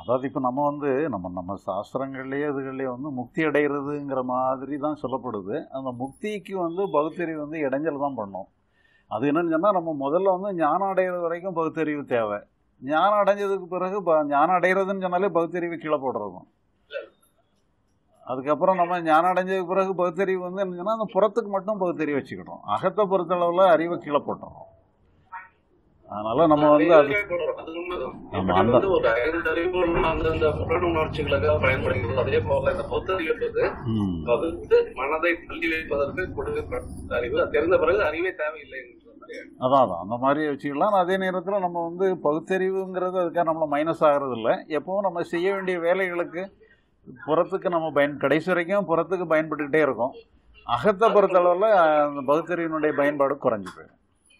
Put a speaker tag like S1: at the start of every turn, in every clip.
S1: அதாவது இப்போ நம்ம வந்து நம்ம நம்ம சாஸ்திரங்கள்லேயே இதுகள்லேயே வந்து முக்தி அடைகிறதுங்கிற மாதிரி தான் சொல்லப்படுது அந்த முக்திக்கு வந்து பகுத்தறிவு வந்து இடைஞ்சல் தான் பண்ணும் அது என்னன்னு சொன்னால் நம்ம முதல்ல வந்து ஞானம் அடைகிறது வரைக்கும் பகுத்தறிவு தேவை ஞானம் அடைஞ்சதுக்கு பிறகு ப- ஞானம் அடைகிறதுன்னு சொன்னாலே பகுத்தறிவு கீழே போடுறதும் அதுக்கப்புறம் நம்ம ஞானம் அடைஞ்சதுக்கு பிறகு பகுத்தறிவு வந்து என்னன்னா அந்த புறத்துக்கு மட்டும் பகுத்தறிவு வச்சுக்கிட்டோம் அகத்தை பொறுத்தளவில் அறிவை கீழே போட்டுறோம் அதனால நம்ம வந்து அது
S2: அது உண்மைதான்.
S1: ஆமா,
S2: எப்படி
S1: அந்த-
S2: வந்து ஒரு ஐந்தறிவு அந்தந்த புலன் உணர்ச்சிகளுக்காக பயன்படுகிறது அதே போல இந்த பௌத்தறிவு என்பது
S1: ம்,
S2: பகுத்து மனதை தள்ளி வைப்பதற்கு கொடுக்கப்பட்ட அறிவு அது தெரிந்த பிறகு அறிவே தேவையில்லை என்று சொன்னாங்க.
S1: அதான் அதான் அந்த மாதிரி வச்சுக்கலாம் அதே நேரத்தில் நம்ம வந்து பகுத்தறிவுங்கிறது அதுக்காக நம்மளை மைனஸ் ஆகிறது இல்லை எப்பவும் நம்ம செய்ய வேண்டிய வேலைகளுக்கு புறத்துக்கு நம்ம பயன் கடைசி வரைக்கும் புறத்துக்கு பயன்பட்டுக்கிட்டே இருக்கோம் அகத்தை பொறுத்தளவில் அந்த பகுத்தறிவினுடைய பயன்பாடு குறைஞ்சு போயிடும்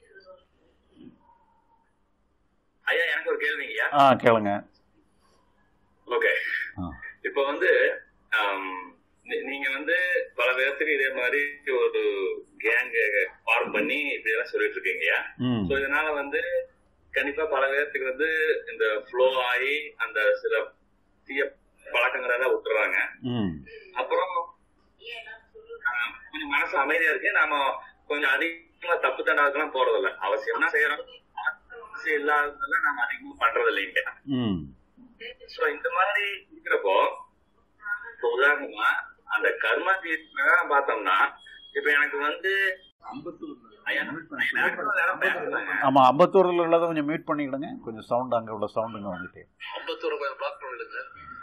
S3: ஐயா எனக்கு ஒரு கேள்விங்கய்யா
S1: ஆ கேளுங்க
S3: ஓகே
S1: ஆ.
S3: இப்ப வந்து ஆம், நீ- நீங்க வந்து பல பேர்த்துக்கு இதே மாதிரி ஒரு கேங் ஃபார்ம் பண்ணி இப்படி எல்லாம் சொல்லிட்டு இருக்கீங்கய்யா
S1: ம்
S3: சோ இதனால வந்து கண்டிப்பா பல பேர்த்துக்கு வந்து இந்த ஃப்ளோ ஆகி அந்த சில தீய பழக்கங்களை எல்லாம் விட்டுறாங்க
S1: ம்
S3: அப்புறம் ஆஹ், கொஞ்சம் மனசு அமைதியா இருக்கு நாம கொஞ்சம் அதிகமா தப்பு தண்டாக்கெல்லாம் போறது இல்ல அவசியம்னா செய்யறோம் அவசியம் இல்லாததெல்லாம் நாம அதிகமா பண்றது இல்லைங்க
S1: ம்
S3: சோ இந்த மாதிரி இருக்கிறப்போ இப்ப உதாரணமா அந்த கர்ம தீர்ப்பு பார்த்தோம்னா இப்ப எனக்கு வந்து ஐயா, எனக்கு ஒரு நேரம் பேசுறாங்க.
S1: ஆமாம் அம்பத்தூரில் உள்ளதை கொஞ்சம் மியூட் பண்ணிக்கிடுங்க கொஞ்சம் சவுண்ட் அங்கே உள்ள சவுண்டுங்க வந்துட்டே
S2: ஐம்பத்தோரு ரூபாய் பிளாக் பண்ணிடுங்க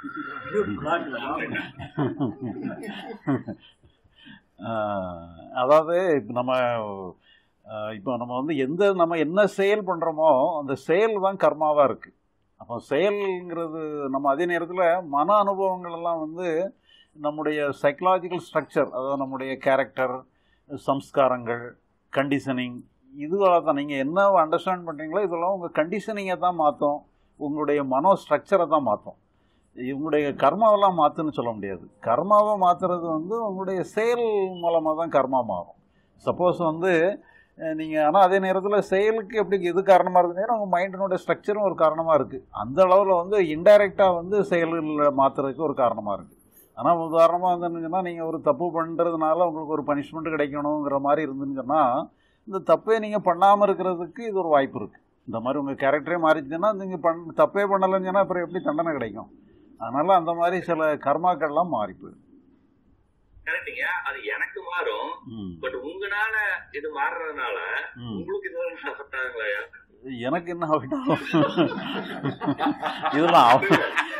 S1: ஆஹ் அதாவது இப்போ நம்ம ஆஹ் இப்போ நம்ம வந்து எந்த நம்ம என்ன செயல் பண்ணுறோமோ அந்த செயல் தான் கர்மாவாக இருக்குது அப்போ செயல்ங்கிறது நம்ம அதே நேரத்தில் மன அனுபவங்கள் எல்லாம் வந்து நம்முடைய சைக்கலாஜிக்கல் ஸ்ட்ரக்சர் அதாவது நம்முடைய கேரக்டர் சம்ஸ்காரங்கள் கண்டிஷனிங் இதுவாக தான் நீங்கள் என்ன அண்டர்ஸ்டாண்ட் பண்ணுறீங்களோ இதெல்லாம் உங்கள் கண்டிஷனிங்கை தான் மாற்றும் உங்களுடைய மனோ ஸ்ட்ரக்சரை தான் மாற்றும் இவங்களுடைய கர்மாவெல்லாம் மாற்றுன்னு சொல்ல முடியாது கர்மாவை மாற்றுறது வந்து உங்களுடைய செயல் மூலமாக தான் கர்மா மாறும் சப்போஸ் வந்து நீங்கள் ஆனால் அதே நேரத்தில் செயலுக்கு எப்படி இது காரணமாக இருந்ததுன்னா உங்கள் மைண்டினுடைய ஸ்ட்ரக்சரும் ஒரு காரணமாக இருக்குது அந்த அளவில் வந்து இன்டைரக்டாக வந்து செயலில் மாற்றுறதுக்கு ஒரு காரணமாக இருக்குது ஆனால் உதாரணமாக வந்துருந்துச்சுன்னா நீங்கள் ஒரு தப்பு பண்ணுறதுனால உங்களுக்கு ஒரு பனிஷ்மெண்ட் கிடைக்கணுங்கிற மாதிரி இருந்துன்னு சொன்னால் இந்த தப்பே நீங்கள் பண்ணாமல் இருக்கிறதுக்கு இது ஒரு வாய்ப்பு இருக்குது இந்த மாதிரி உங்கள் கேரக்டரே மாறிச்சுன்னா நீங்கள் பண் தப்பே பண்ணலைன்னு சொன்னால் அப்புறம் எப்படி தண்டனை கிடைக்கும் அதனால் அந்த மாதிரி சில கர்மாக்கள்லாம் மாறி போயிடும்
S3: கரெக்டுங்க அது எனக்கு மாறும்
S1: ம்
S3: பட் உங்களால இது மாறுறதுனால
S1: ம்
S3: உங்களுக்கு இது அஃபெக்ட் ஆகுங்களா
S1: எனக்கு என்ன ஆகிட்டோம் இதெல்லாம் அவ-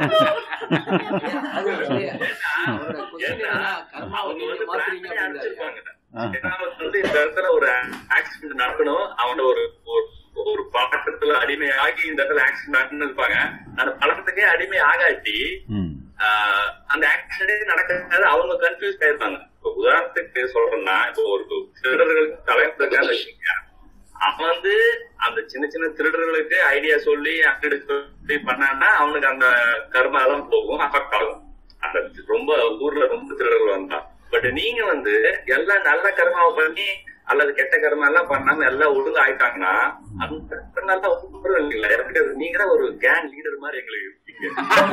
S4: அது இல்லையா? அவரோட question என்னன்னா, கர்மாவை
S3: அவங்க
S4: நீங்க
S3: வந்து
S4: மாத்துறீங்க
S3: பிளான்
S4: அப்படிங்கிறாரு.
S3: அடிச்சிருப்பாங்க
S1: ஆ.
S3: ஏன்னா வந்து இந்த இடத்துல ஒரு ஆக்சிடென்ட் நடக்கணும் அவன ஒரு ஒரு- ஒரு பழக்கத்துல அடிமையாகி இந்த இடத்துல ஆக்சிடென்ட் நடக்கணும் இருப்பாங்க அந்த பழக்கத்துக்கே அடிமை ஆகாட்டி
S1: ம்
S3: ஆஹ், அந்த ஆக்சிடென்ட் நடக்காது அவங்க கன்ஃபியூஸ் ஆயிருப்பாங்க இப்போ உதாரணத்துக்கு சொல்றேன்னா இப்போ ஒரு திருடர்களுக்கு தலைவர் வச்சுக்கோங்க அவன் வந்து அந்த சின்ன சின்ன திருடர்களுக்கு ஐடியா சொல்லி அக்கடி சொல்லி பண்ணான்னா அவனுக்கு அந்த கர்மா எல்லாம் போகும் அஃபெக்ட் ஆகும் அந்த ரொம்ப ஊர்ல ரொம்ப திருடர்கள் வந்தா பட் நீங்க வந்து எல்லாம் நல்ல கர்மாவை பண்ணி அல்லது கெட்ட கர்மா எல்லாம் பண்ணாம எல்லாம் ஒழுங்கு ஆயிட்டாங்கன்னா அந்த நல்லா ஒவ்வொரு இல்லைங்களா எனக்கு அது நீங்க தான் ஒரு கேங் லீடர் மாதிரி எங்களுக்கு இருக்கீங்க.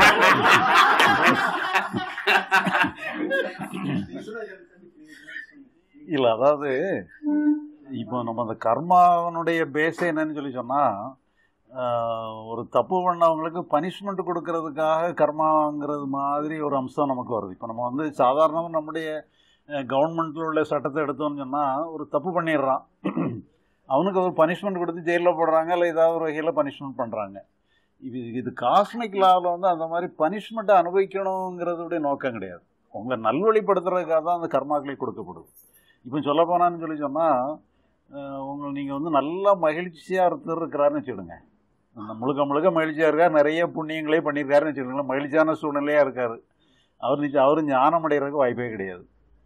S1: இல்லை அதாவது இப்போ நம்ம அந்த கர்மாவனுடைய பேஸே என்னன்னு சொல்லி சொன்னால் ஒரு தப்பு பண்ணவங்களுக்கு பனிஷ்மெண்ட் கொடுக்கறதுக்காக கர்மாங்கிறது மாதிரி ஒரு அம்சம் நமக்கு வருது இப்போ நம்ம வந்து சாதாரணமாக நம்முடைய கவர்மெண்ட்டில் உள்ள சட்டத்தை எடுத்தோம்னு சொன்னால் ஒரு தப்பு பண்ணிடுறான் அவனுக்கு ஒரு பனிஷ்மெண்ட் கொடுத்து ஜெயிலில் போடுறாங்க இல்லை ஏதாவது ஒரு வகையில் பனிஷ்மெண்ட் பண்ணுறாங்க இது இது காஸ்மிக் லாவில் வந்து அந்த மாதிரி பனிஷ்மெண்ட்டை அனுபவிக்கணுங்கிறதுடைய நோக்கம் கிடையாது உங்களை நல்வழிப்படுத்துறதுக்காக தான் அந்த கர்மாக்களை கொடுக்கப்படுது இப்போ சொல்ல போனான்னு சொல்லி சொன்னால் உங்களை நீங்கள் வந்து நல்லா மகிழ்ச்சியாக ஒருத்தர் இருக்கிறாருன்னு வச்சுடுங்க அந்த முழுக்க முழுக்க மகிழ்ச்சியாக இருக்கார் நிறைய புண்ணியங்களே பண்ணியிருக்காருன்னு வச்சுக்கோங்களேன் மகிழ்ச்சியான சூழ்நிலையாக இருக்கார் அவர் நிச்சயம் அவர் ஞானம் அடைகிறதுக்கு வாய்ப்பே கிடையாது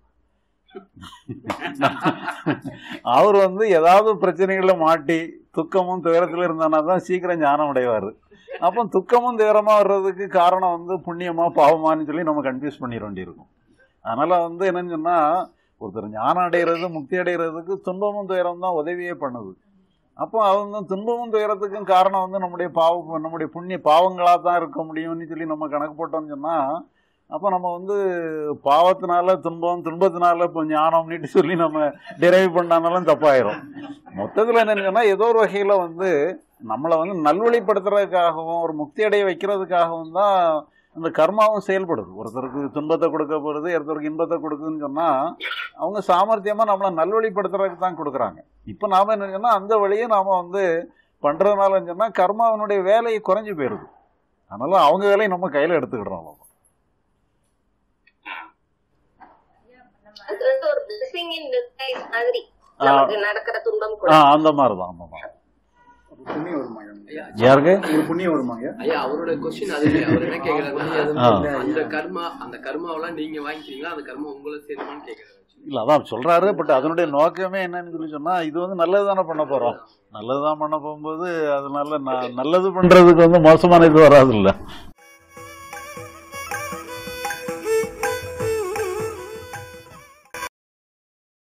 S1: அவர் வந்து ஏதாவது பிரச்சனைகளில் மாட்டி துக்கமும் துயரத்தில் இருந்தானா தான் சீக்கிரம் ஞானம் அடைவார் அப்போ துக்கமும் துயரமாக வர்றதுக்கு காரணம் வந்து புண்ணியமா பாவமான்னு சொல்லி நம்ம கன்ஃபியூஸ் பண்ணிட வேண்டியிருக்கும் அதனால் வந்து என்னன்னு சொன்னால் ஒருத்தர் ஞானம் அடைகிறது முக்தி அடைகிறதுக்கு துன்பமும் துயரம் தான் உதவியே பண்ணுது அப்போ அவங்க துன்பமும் துயரத்துக்கும் காரணம் வந்து நம்முடைய பாவம் நம்முடைய புண்ணிய பாவங்களாக தான் இருக்க முடியும்னு சொல்லி நம்ம கணக்கு போட்டோம்னு சொன்னால் அப்போ நம்ம வந்து பாவத்தினால துன்பம் துன்பத்தினால இப்போ ஞானம்னுட்டு சொல்லி நம்ம டிரைவ் பண்ணாலும் தப்பாயிரும் மொத்தத்தில் என்னன்னு சொன்னால் ஏதோ ஒரு வகையில் வந்து நம்மளை வந்து நல்வழிப்படுத்துறதுக்காகவும் ஒரு முக்தி அடைய வைக்கிறதுக்காகவும் தான் இந்த கர்மாவும் செயல்படுது ஒருத்தருக்கு துன்பத்தை கொடுக்க போகிறது ஒருத்தருக்கு இன்பத்தை கொடுக்குதுன்னு சொன்னால் அவங்க சாமர்த்தியமாக நம்மளை நல்வழிப்படுத்துறதுக்கு தான் கொடுக்குறாங்க இப்போ நாம் என்ன சொன்னால் அந்த வழியை நாம் வந்து பண்ணுறதுனால சொன்னால் கர்மாவனுடைய வேலையை குறைஞ்சி போயிடுது அதனால அவங்க வேலையை நம்ம கையில் எடுத்துக்கிடுறோம் அவ்வளவுதான்.
S5: அது வந்து ஒரு blessing in disguise மாதிரி
S1: ஆ.
S5: நமக்கு நடக்கிற துன்பம்
S1: ஆ
S5: கூட
S1: அந்த மாதிரி தான் அந்த மாதிரி
S6: ஒரு புண்ணியம் வருமாங்க
S4: ஐயா,
S1: யாருக்கு
S6: ஒரு புண்ணியம் வருமாங்க
S4: ஐயா அவரோட கொஸ்டின் அது இல்லையா அவர் என்ன கேக்குறாருன்னா
S1: ஆ.
S4: அந்த கர்மா அந்த கர்மாவெல்லாம் நீங்க வாங்கிக்கிறீங்களா அந்த கர்மா உங்களை சேருமான்னு கேக்குறாரு
S1: இல்லை அதான் சொல்கிறாரு பட் அதனுடைய நோக்கமே என்னன்னு சொல்லி சொன்னால் இது வந்து நல்லது தானே பண்ண போகிறோம் நல்லது தான் பண்ண போகும்போது அதனால நான் நல்லது பண்ணுறதுக்கு வந்து மோசமான இது வராது